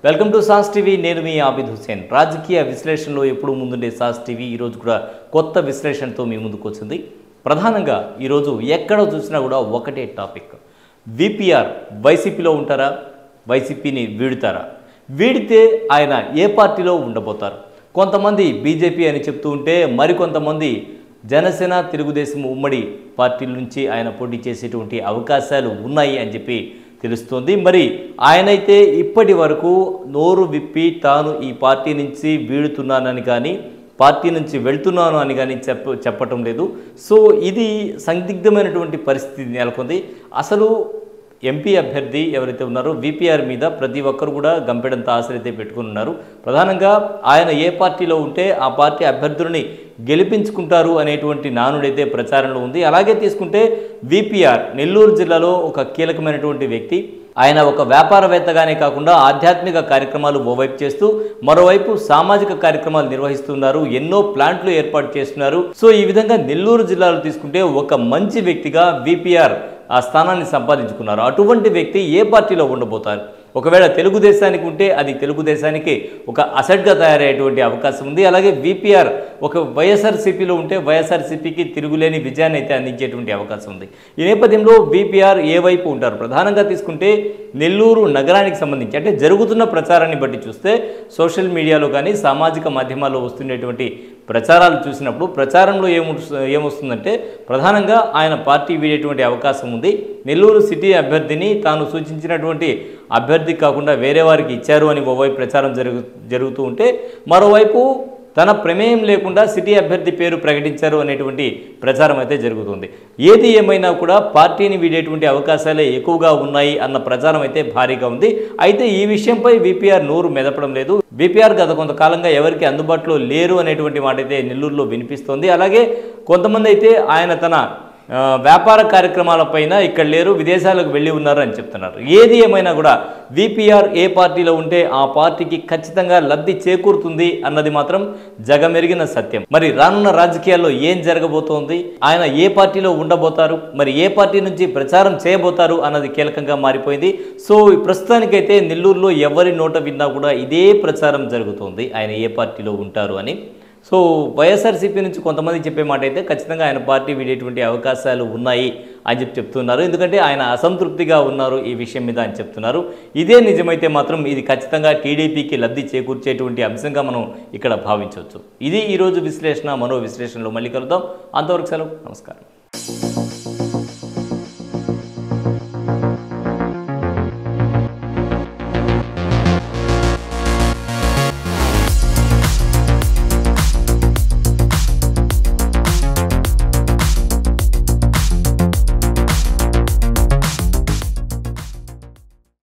welcome to sauce TV నేను మీ ఆబిద్ హుసేన్ రాజకీయ విశ్లేషణలో ఎప్పుడు ముందుండే సాస్ టీవీ ఈరోజు కూడా కొత్త విశ్లేషణతో మీ ముందుకు వచ్చింది ప్రధానంగా ఈరోజు ఎక్కడ చూసినా కూడా ఒకటే టాపిక్ విపిఆర్ వైసీపీలో ఉంటారా వైసీపీని వీడుతారా వీడితే ఆయన ఏ పార్టీలో ఉండబోతారు కొంతమంది బీజేపీ అని చెప్తూ ఉంటే మరికొంతమంది జనసేన తెలుగుదేశం ఉమ్మడి పార్టీల నుంచి ఆయన పోటీ చేసేటువంటి అవకాశాలు ఉన్నాయి అని చెప్పి తెలుస్తోంది మరి ఆయనైతే ఇప్పటి వరకు నోరు విప్పి తాను ఈ పార్టీ నుంచి వీడుతున్నానని కానీ పార్టీ నుంచి వెళ్తున్నాను అని కానీ చెప్ప చెప్పటం లేదు సో ఇది సందిగ్ధమైనటువంటి పరిస్థితి నెలకొంది అసలు ఎంపీ అభ్యర్థి ఎవరైతే ఉన్నారో విపిఆర్ మీద ప్రతి ఒక్కరు కూడా గంపెడంత ఆశలైతే పెట్టుకుని ఉన్నారు ప్రధానంగా ఆయన ఏ పార్టీలో ఉంటే ఆ పార్టీ అభ్యర్థులని గెలిపించుకుంటారు అనేటువంటి నానుడైతే ప్రచారంలో ఉంది అలాగే తీసుకుంటే విపిఆర్ నెల్లూరు జిల్లాలో ఒక కీలకమైనటువంటి వ్యక్తి ఆయన ఒక వ్యాపారవేత్తగానే కాకుండా ఆధ్యాత్మిక కార్యక్రమాలు ఓవైపు చేస్తూ మరోవైపు సామాజిక కార్యక్రమాలు నిర్వహిస్తున్నారు ఎన్నో ప్లాంట్లు ఏర్పాటు చేస్తున్నారు సో ఈ విధంగా నెల్లూరు జిల్లాలో తీసుకుంటే ఒక మంచి వ్యక్తిగా విపిఆర్ ఆ స్థానాన్ని సంపాదించుకున్నారు అటువంటి వ్యక్తి ఏ పార్టీలో ఉండబోతారు ఒకవేళ తెలుగుదేశానికి ఉంటే అది తెలుగుదేశానికి ఒక అసెట్గా తయారయ్యేటువంటి అవకాశం ఉంది అలాగే విపిఆర్ ఒక వైఎస్ఆర్సీపీలో ఉంటే వైఎస్ఆర్సీపీకి తిరుగులేని విజయాన్ని అయితే అందించేటువంటి అవకాశం ఉంది ఈ నేపథ్యంలో విపిఆర్ ఏ వైపు ఉంటారు ప్రధానంగా తీసుకుంటే నెల్లూరు నగరానికి సంబంధించి అంటే జరుగుతున్న ప్రచారాన్ని బట్టి చూస్తే సోషల్ మీడియాలో కానీ సామాజిక మాధ్యమాల్లో వస్తుండేటువంటి ప్రచారాలు చూసినప్పుడు ప్రచారంలో ఏము ఏమొస్తుందంటే ప్రధానంగా ఆయన పార్టీ వీడేటువంటి అవకాశం ఉంది నెల్లూరు సిటీ అభ్యర్థిని తాను సూచించినటువంటి అభ్యర్థి కాకుండా వేరే వారికి ఇచ్చారు అని ఓవైపు ప్రచారం జరుగు జరుగుతూ ఉంటే మరోవైపు తన ప్రమేయం లేకుండా సిటీ అభ్యర్థి పేరు ప్రకటించారు అనేటువంటి ప్రచారం అయితే జరుగుతుంది ఏది ఏమైనా కూడా పార్టీని వీడేటువంటి అవకాశాలే ఎక్కువగా ఉన్నాయి అన్న ప్రచారం అయితే భారీగా ఉంది అయితే ఈ విషయంపై విపిఆర్ నోరు మెదపడం లేదు విపిఆర్ గత కొంతకాలంగా ఎవరికి అందుబాటులో లేరు అనేటువంటి మాట అయితే నెల్లూరులో వినిపిస్తోంది అలాగే కొంతమంది అయితే ఆయన తన ఆ, వ్యాపార కార్యక్రమాలపైన ఇక్కడ లేరు విదేశాలకు వెళ్ళి ఉన్నారు అని చెప్తున్నారు ఏది ఏమైనా కూడా విపిఆర్ ఏ పార్టీలో ఉంటే ఆ పార్టీకి ఖచ్చితంగా లబ్ధి చేకూరుతుంది అన్నది మాత్రం జగమెరిగిన సత్యం మరి రానున్న రాజకీయాల్లో ఏం జరగబోతోంది ఆయన ఏ పార్టీలో ఉండబోతారు మరి ఏ పార్టీ నుంచి ప్రచారం చేయబోతారు అన్నది కీలకంగా మారిపోయింది సో ప్రస్తుతానికైతే నెల్లూరులో ఎవరి నోట విన్నా కూడా ఇదే ప్రచారం జరుగుతోంది ఆయన ఏ పార్టీలో ఉంటారు అని సో వైఎస్ఆర్సీపీ నుంచి కొంతమంది చెప్పే మాట అయితే ఖచ్చితంగా ఆయన పార్టీ వీడేటువంటి అవకాశాలు ఉన్నాయి అని చెప్పి చెప్తున్నారు ఎందుకంటే ఆయన అసంతృప్తిగా ఉన్నారు ఈ విషయం మీద అని చెప్తున్నారు ఇదే నిజమైతే మాత్రం ఇది ఖచ్చితంగా టీడీపీకి లబ్ధి చేకూర్చేటువంటి అంశంగా మనం ఇక్కడ భావించవచ్చు ఇది ఈరోజు విశ్లేషణ మరో విశ్లేషణలో మళ్ళీ కలుద్దాం అంతవరకు సెలవు నమస్కారం